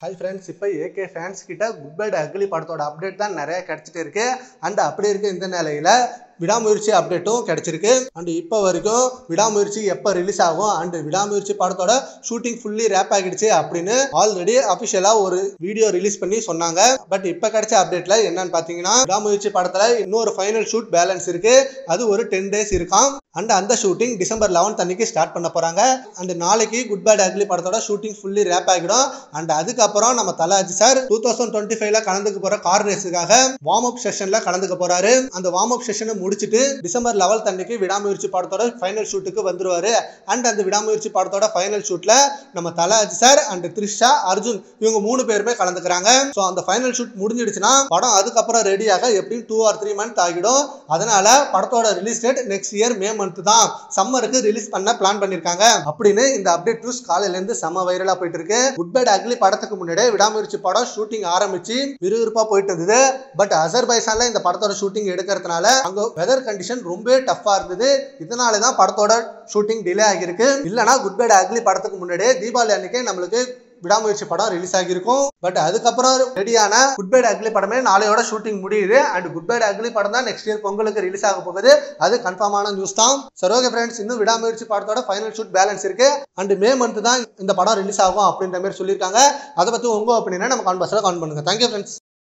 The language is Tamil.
ஹாய் ஃப்ரெண்ட்ஸ் இப்போ ஏகே ஃபேன்ஸ் கிட்ட குட் பை அக்லி படத்தோட அப்டேட் தான் நிறைய கிடைச்சிட்டு இருக்கு அண்ட் அப்படி இருக்க இந்த நிலையில விடாமுயற்சி அப்டேட்டும் கிடைச்சிருக்கு அண்ட் இப்போ வரைக்கும் விடாமுயற்சி எப்போ ரிலீஸ் ஆகும் அண்ட் விடாமுயற்சி படத்தோட ஷூட்டிங் ஃபுல்லி ரேப் ஆகிடுச்சு அப்படின்னு ஆல்ரெடி அஃபிஷியலாக ஒரு வீடியோ ரிலீஸ் பண்ணி சொன்னாங்க பட் இப்போ கிடைச்ச அப்டேட்ல என்னன்னு பார்த்தீங்கன்னா விடாமுயற்சி படத்தில் இன்னொரு ஃபைனல் ஷூட் பேலன்ஸ் இருக்கு அது ஒரு டென் டேஸ் இருக்காம் அண்ட் அந்த ஷூட்டிங் டிசம்பர் லெவன்த் அன்னைக்கு ஸ்டார்ட் பண்ண போறாங்க அண்ட் நாளைக்கு குட் பேட் அக்லி படத்தோட ஷூட்டிங் ஃபுல்லி ரேப் ஆகிடும் அண்ட் அதுக்கப்புறம் நம்ம Thalaji sir two thousand twenty ஃபைவ்ல கலந்துக்க போற கார் ரேஸுக்காக வார்ம் அப் செஷன்ல கலந்துக்க போறாரு அந்த வார்ம் அப் செஷனை முடிச்சுட்டு டிசம்பர் லெவல்த் அன்னைக்கு விடாமுயற்சி படத்தோட ஃபைனல் ஷூட்டுக்கு வந்துருவாரு அண்ட் அந்த விடாமுயற்சி படத்தோட ஃபைனல் ஷூட்ல நம்ம தலாஜி சார் அண்ட் த்ரிஷா அர்ஜுன் இவங்க மூணு பேருமே கலந்துக்கிறாங்க ஸோ அந்த ஃபைனல் ஷூட் முடிஞ்சிடுச்சுன்னா படம் அதுக்கப்புறம் ரெடியாக எப்படியும் டூ ஆர் த்ரீ மந்த் ஆகிடும் அதனால படத்தோட release date next year May month தான் சம்மருக்கு ரிலீஸ் பண்ண பிளான் பண்ணிருக்காங்க அப்படின்னு இந்த அப்டேட் நியூஸ் காலையில இருந்து செம்ம வைரலா போயிட்டு இருக்கு குட் பேட் அக்லி படத்துக்கு முன்னாடியே விடாமுயற்சி படம் ஷூட்டிங் ஆரம்பிச்சு விறுவிறுப்பா போயிட்டு இருந்தது பட் அசர்பைசான்ல இந்த படத்தோட ஷூட்டிங் எடுக்கிறதுனால அங்க வெதர் கண்டிஷன் ரொம்ப டஃப்பா இருந்தது இதனால தான் படத்தோட ஷூட்டிங் டிலே ஆகியிருக்கு இல்லனா குட் பேட் அக்லி படத்துக்கு முன்னாடியே தீபாவளி அன்னைக்கே நம்மளுக்கு விடாமுயற்சி படம் ரிலீஸ் ஆகியிருக்கும் பட் அதுக்கப்புறம் ரெடியான குட் பைட் அக்லி படமே நாளையோட ஷூட்டிங் முடியுது அண்ட் குட் பைட் அக்லி படம் தான் நெக்ஸ்ட் இயர் பொங்கலுக்கு ரிலீஸ் ஆக போகுது அது கன்ஃபார்மான நியூஸ் தான் சரி ஓகே ஃப்ரெண்ட்ஸ் இன்னும் விடாமுயற்சி படத்தோட ஃபைனல் ஷூட் பேலன்ஸ் இருக்கு அண்ட் மே மந்த் தான் இந்த படம் ரிலீஸ் ஆகும் அப்படின்ற மாதிரி சொல்லியிருக்காங்க அதை பற்றி உங்க ஒப்பீனியனை நம்ம கான்பாஸில் கான் பண்ணுங்க தேங்க்யூ ஃப்ரெண்ட்ஸ்